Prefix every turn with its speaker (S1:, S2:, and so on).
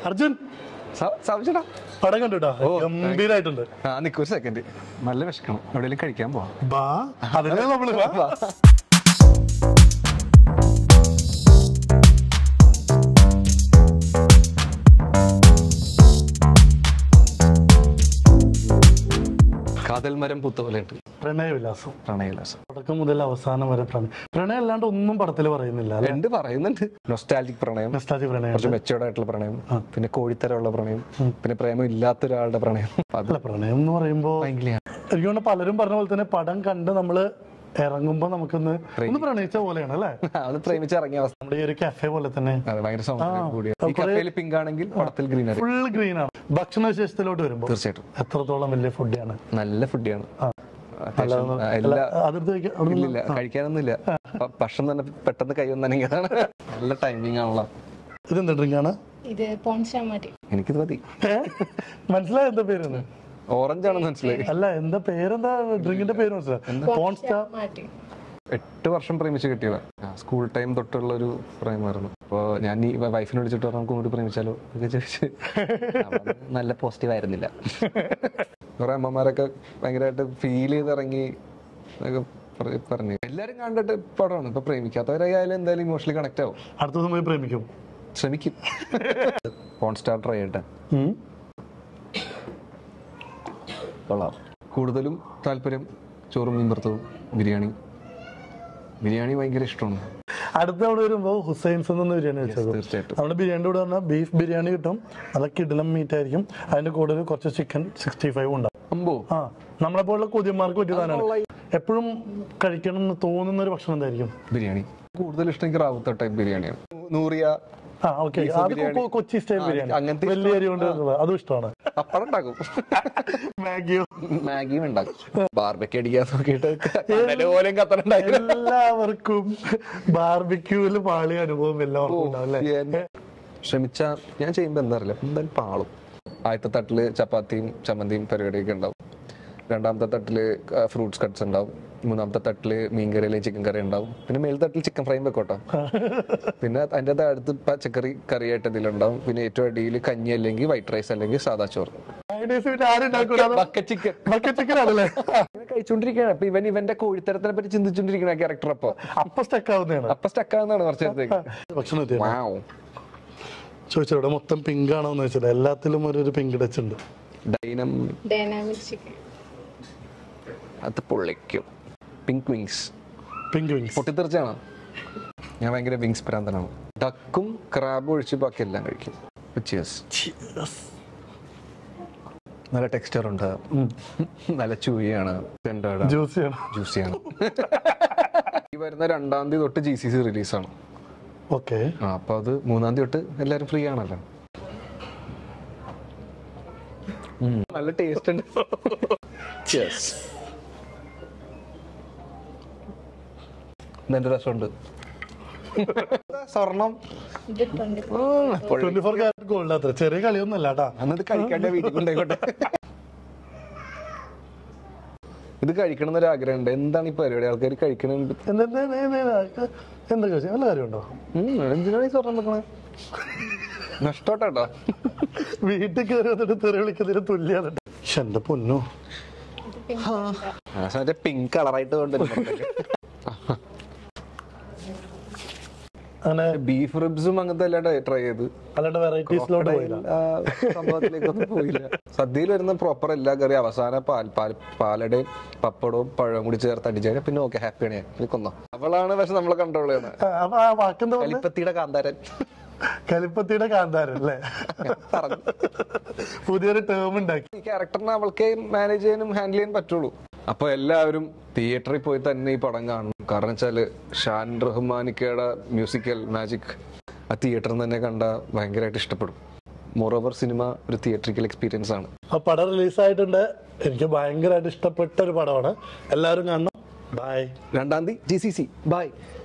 S1: അർജുൻ
S2: സംശയടാ
S1: പടം കണ്ടുട്ടാ
S2: ഓ,
S1: ഗംഭീരായിട്ടുണ്ട്
S2: ആ നിക്ക് ഒരു സെക്കൻഡ് നല്ല വിശക്കണം എവിടെയെങ്കിലും കഴിക്കാൻ പോവാം
S1: ബാ അതിനെ നമ്മള് ബാ.
S2: കാതൽ മരം പുത്ത പോലെ ഉണ്ട്
S1: പ്രണയവിലാസം
S2: പ്രണയലാസം
S1: തുടക്കം മുതൽ അവസാനം വരെ പ്രണയം പ്രണയം അല്ലാണ്ട് ഒന്നും പടത്തിൽ പറയുന്നില്ല അല്ലെ
S2: രണ്ട് പറയുന്നുണ്ട് നൊസ്റ്റാലിക് പ്രണയം
S1: നസ്താജി പ്രണയം
S2: കുറച്ച് മെച്ചോർഡ് ആയിട്ടുള്ള പ്രണയം പിന്നെ കോഴിത്തരമുള്ള പ്രണയം പിന്നെ പ്രേമം ഇല്ലാത്ത ഒരാളുടെ പ്രണയം അത്
S1: അല്ല പ്രണയം എന്ന് പറയുമ്പോ
S2: ഭയങ്കര
S1: എനിക്ക് തോന്നുന്നു പലരും പറഞ്ഞ പോലെ തന്നെ പടം കണ്ട് നമ്മള് ഇറങ്ങുമ്പോ നമുക്കൊന്ന് ഒന്ന് പ്രണയിച്ച പോലെയാണ് അല്ലേ
S2: അത് പ്രേമിച്ച് ഇറങ്ങിയ അവസ്ഥ
S1: നമ്മുടെ ഈ ഒരു കഫേ പോലെ തന്നെ
S2: അതെ ഭയങ്കര സൗന്ദര്യം കൂടിയ ഈ
S1: കുറേ-
S2: കഫേയിൽ പിങ്ക് ആണെങ്കിൽ പടത്തിൽ ഗ്രീനറി
S1: ഫുൾ ഗ്രീൻ ആണ് ഭക്ഷണവിശേഷത്തിലോട്ട് വരുമ്പോ
S2: തീർച്ചയായിട്ടും
S1: എത്രത്തോളം വലിയ ഫുഡാണ്
S2: നല്ല ഫുഡിയാണ്
S1: ആ.
S2: അത്യാവശ്യം എല്ലാ
S1: അതിർത്ത് കഴിക്കാൻ അവിടെ നിന്ന്
S2: ഇല്ലില്ല കഴിക്കാനൊന്നുമില്ല ഭ- ഭക്ഷണം തന്നെ പെട്ടെന്ന് കൈ വന്നെങ്കിൽ അതാണ് നല്ല ടൈമിംഗ് ആണല്ലോ
S1: ഇതെന്താ ഡ്രിങ്ക് ആണ്
S3: ഇത് പോൺസാമാറ്റി
S2: എനിക്കിത് മതി
S1: ഏ? മനസ്സിലായോ എന്താ പേരെന്ന്
S2: ഓറഞ്ച് ആണെന്ന് മനസ്സിലായി
S1: അല്ല എന്താ പേരെന്താ ഡ്രിങ്കിന്റെ പേര് മനസ്സിലായി പോൺസ്റ്റാർ
S3: മാറ്റി
S2: എട്ട് വർഷം പ്രേമിച്ച് കിട്ടിയതാണ് സ്കൂൾ ടൈം തൊട്ടുള്ള ഒരു പ്രേമമായിരുന്നു അപ്പോൾ ഞാൻ ഈ വൈഫിനെ വിളിച്ചിട്ട് പറഞ്ഞു നമുക്ക് കൂടി പ്രേമിച്ചാലോ ഒക്കെ ചോദിച്ച് അവളത് നല്ല പോസിറ്റീവ് ആയിരുന്നില്ല കുറെ അമ്മമാരൊക്കെ ഭയങ്കരമായിട്ട് ഫീൽ ചെയ്തിറങ്ങി എന്നൊക്കെ പറ- പറഞ്ഞു എല്ലാരും കണ്ടിട്ട് പടമാണ് ഇപ്പൊ പ്രേമിക്കാത്തവരായാലും എന്തായാലും ഇമോഷണലി കണക്ട് ആവും
S1: അടുത്ത ദിവസം പോയി പ്രേമിക്കും
S2: ശ്രമിക്കും ഫോൺ സ്റ്റാർ ട്രൈ ചെയ്യട്ടെ
S1: ഉം.
S2: കൊള്ളാം കൂടുതലും താല്പര്യം ചോറും മീൻ വറുത്തതും ബിരിയാണി ബിരിയാണി ഭയങ്കര ഇഷ്ടമാണ്
S1: അടുത്ത തവണ വരുമ്പോ ഹുസൈൻസ് എന്ന് ബിരിയാണി വെച്ചത്
S2: തീർച്ചയായിട്ടും
S1: നമ്മുടെ ബിരിയാണിയുടെ കൂടെ പറഞ്ഞാൽ ബീഫ് ബിരിയാണി കിട്ടും നല്ല കിടിലം മീറ്റ് ആയിരിക്കും അതിന്റെ കൂടെ ഒരു കുറച്ച് ചിക്കൻ സിക്സ്റ്റി ഫൈവ് ഉണ്ടാവും
S2: അമ്പോ
S1: ആ നമ്മളെ പോലുള്ള കൊതിയന്മാർക്ക് പറ്റിയതാണ് എപ്പോഴും കഴിക്കണം എന്ന് തോന്നുന്ന ഒരു ഭക്ഷണം എന്തായിരിക്കും
S2: ബിരിയാണി കൂടുതൽ ഇഷ്ടം എനിക്ക് റാവുത്ത ടൈപ്പ് ബിരിയാണിയാണ് നൂറിയ
S1: ആ ഓക്കെ അത് കൊ- കൊ- കൊച്ചി സ്റ്റൈൽ
S2: ആ,
S1: ബിരിയാണി
S2: അങ്ങനത്തെ
S1: വലിയ അരി കൊണ്ട് വെക്കുന്നത്. അതും ഇഷ്ടമാണ്
S2: പപ്പടം ഉണ്ടാക്കും
S1: മാഗിയോ
S2: മാഗിയും ഉണ്ടാക്കും ബാർബയ്ക്ക് അടിക്കാൻ നോക്കിയിട്ട് കടല് പോലെയും കത്തനുണ്ടാക്കി
S1: എല്ലാവർക്കും ബാർബിക്യൂല് പാളിയ അനുഭവം എല്ലാവർക്കും ഉണ്ടാവും അല്ലേ
S2: ശ്രമിച്ച ഞാൻ ചെയ്യുമ്പോ എന്താ അറിയില്ല എന്തായാലും പാളും ആദ്യത്തെ തട്ടില് ചപ്പാത്തിയും ചമ്മന്തിയും പരിപാടിയൊക്കെ ഉണ്ടാവും രണ്ടാമത്തെ തട്ടില് ഫ്രൂട്ട്സ് കട്ട്സ് ഉണ്ടാവും മൂന്നാമത്തെ തട്ടില് മീൻകറി അല്ലെങ്കിൽ ചിക്കൻ കറി ഉണ്ടാവും പിന്നെ മേൽ തട്ടിൽ ചിക്കൻ ഫ്രൈ വെക്കോട്ടോ പിന്നെ അതിന്റെ അടുത്ത് പച്ചക്കറി കറിയായിട്ട് ഇതിലുണ്ടാവും പിന്നെ ഏറ്റവും അടിയിൽ കഞ്ഞി അല്ലെങ്കിൽ വൈറ്റ് റൈസ് അല്ലെങ്കിൽ സാദാ ചോറ്
S1: Fridays പിന്നെ ആരും ഉണ്ടാക്കൂല
S2: ബക്കറ്റ് ചിക്കൻ
S1: ബക്കറ്റ് ചിക്കൻ ആണല്ലേ
S2: കഴിച്ചോണ്ടിരിക്കുകയാണ് അപ്പൊ ഇവൻ ഇവന്റെ കോഴിത്തരത്തിനെ പറ്റി ചിന്തിച്ചോണ്ടിരിക്കുന്ന ക്യാരക്ടർ അപ്പൊ
S1: അപ്പൊ സ്റ്റക്ക് ആവുന്നതാണ്
S2: അപ്പൊ സ്റ്റക്കാന്നാണ് കുറച്ച് നേരത്തേക്ക്
S1: ഭക്ഷണം എത്തിയത്
S2: വാവ്
S1: ചോദിച്ചോ ഇവിടെ മൊത്തം പിങ്ക് ആണോ എന്ന് വെച്ചാൽ എല്ലാത്തിലും ഒരു ഒരു പിങ്ക് ടച്ച് ഉണ്ട്
S2: ഡൈനം
S3: ഡൈനാമിക് ചിക്കൻ
S2: അത് പൊള്ളിക്കും പിങ്ക് വിങ്സ്
S1: പിങ്ക് വിങ്സ്
S2: പൊട്ടിത്തെറിച്ചാണ് ഞാൻ ഭയങ്കര വിങ്സ് പ്രാന്തനാണ് ഡക്കും ക്രാബും ഒഴിച്ച് ബാക്കി എല്ലാം കഴിക്കും Cheers. നല്ല ടെക്സ്ചർ ഉണ്ട് നല്ല ചൂയാണ്
S1: ജ്യൂസിയാണ്
S2: ജ്യൂസിയാണ് ഈ വരുന്ന രണ്ടാം തീയതി തൊട്ട് ജി സി സി റിലീസാണ്
S1: ഓക്കെ
S2: ആ അപ്പൊ അത് മൂന്നാം തീയതി തൊട്ട് എല്ലാരും ഫ്രീ ആണല്ലോ ഉം, നല്ല ടേസ്റ്റ് ഉണ്ട് Cheers. ഇതെന്റെ രസമുണ്ട് സ്വർണം
S3: ഇത് twenty
S1: twenty four carat gold അത്ര ചെറിയ കളിയൊന്നും അല്ല കേട്ടാ
S2: അന്നത് കഴിക്കാണ്ട് വീട്ടിൽ കൊണ്ടേക്കോട്ടെ ഇത് കഴിക്കണം എന്നൊരു ആഗ്രഹമുണ്ട് എന്താണ് ഈ പരിപാടി ആൾക്കാർ കഴിക്കണുണ്ട്
S1: എന്താ എന്താ എന്താ എന്താ എന്താ എന്താ ചോദിച്ചാൽ നല്ല കാര്യമുണ്ടോ
S2: എന്തിനാണ് ഈ സ്വർണം വെക്കണേ നഷ്ടോട്ടോ
S1: വീട്ടിൽ കയറി വന്നിട്ട് തെറി വിളിക്കുന്നതിന് തുല്യാണ് പക്ഷെ എന്റെ പൊന്നു
S3: ഇത് പിങ്ക്
S2: മറ്റേ പിങ്ക് കളറായിട്ട് കൊണ്ടുവരും
S1: അങ്ങനെ
S2: ബീഫ് റിബ്സും അങ്ങനത്തെ അല്ലാണ്ട് ട്രൈ ചെയ്ത്
S1: അല്ലാണ്ട് വെറൈറ്റീസിലോട്ട് പോയില്ല
S2: ആ, സംഭവത്തിലേക്കൊന്നും പോയില്ല സദ്യയിൽ വരുന്ന പ്രോപ്പർ എല്ലാ കറി അവസാന പാൽ പാൽ പാലടയും പപ്പടവും പഴവും കൂടി ചേർത്ത് അടിച്ചു കഴിഞ്ഞാൽ പിന്നെ ഓക്കെ ഹാപ്പിയാണ് ഞാൻ പിന്നെ കൊന്നോ അവളാണ് പക്ഷെ നമ്മളെ കൺട്രോൾ ചെയ്യുന്നത്
S1: ആ, അപ്പൊ ആ വാക്കെന്താ പറഞ്ഞെ?
S2: കലിപ്പത്തിയുടെ കാന്താരൻ
S1: കലിപ്പത്തിയുടെ കാന്താരൻ അല്ലേ
S2: പറഞ്ഞു
S1: പുതിയൊരു ടേം ഉണ്ടാക്കി
S2: ഈ ക്യാരക്ടറിനെ അവൾക്ക് മാനേജ് ചെയ്യാനും ഹാൻഡിൽ ചെയ്യാൻ പറ്റുള്ളൂ അപ്പൊ എല്ലാവരും തിയേറ്ററിൽ പോയി തന്നെ ഈ പടം കാണണം കാരണം വെച്ചാല് ഷാൻ റഹ്മാനിക്കയുടെ മ്യൂസിക്കൽ മാജിക് ആ തിയേറ്ററിൽ തന്നെ കണ്ട ഭയങ്കരമായിട്ട് ഇഷ്ടപ്പെടും മോറോവർ സിനിമ ഒരു തിയേറ്ററിക്കൽ എക്സ്പീരിയൻസ് ആണ്
S1: ആ പടം റിലീസായിട്ടുണ്ട് എനിക്ക് ഭയങ്കരമായിട്ട് ഇഷ്ടപ്പെട്ട ഒരു പടമാണ് എല്ലാവരും കാണണം ബൈ
S2: രണ്ടാം തീയതി ജി സി സി ബൈ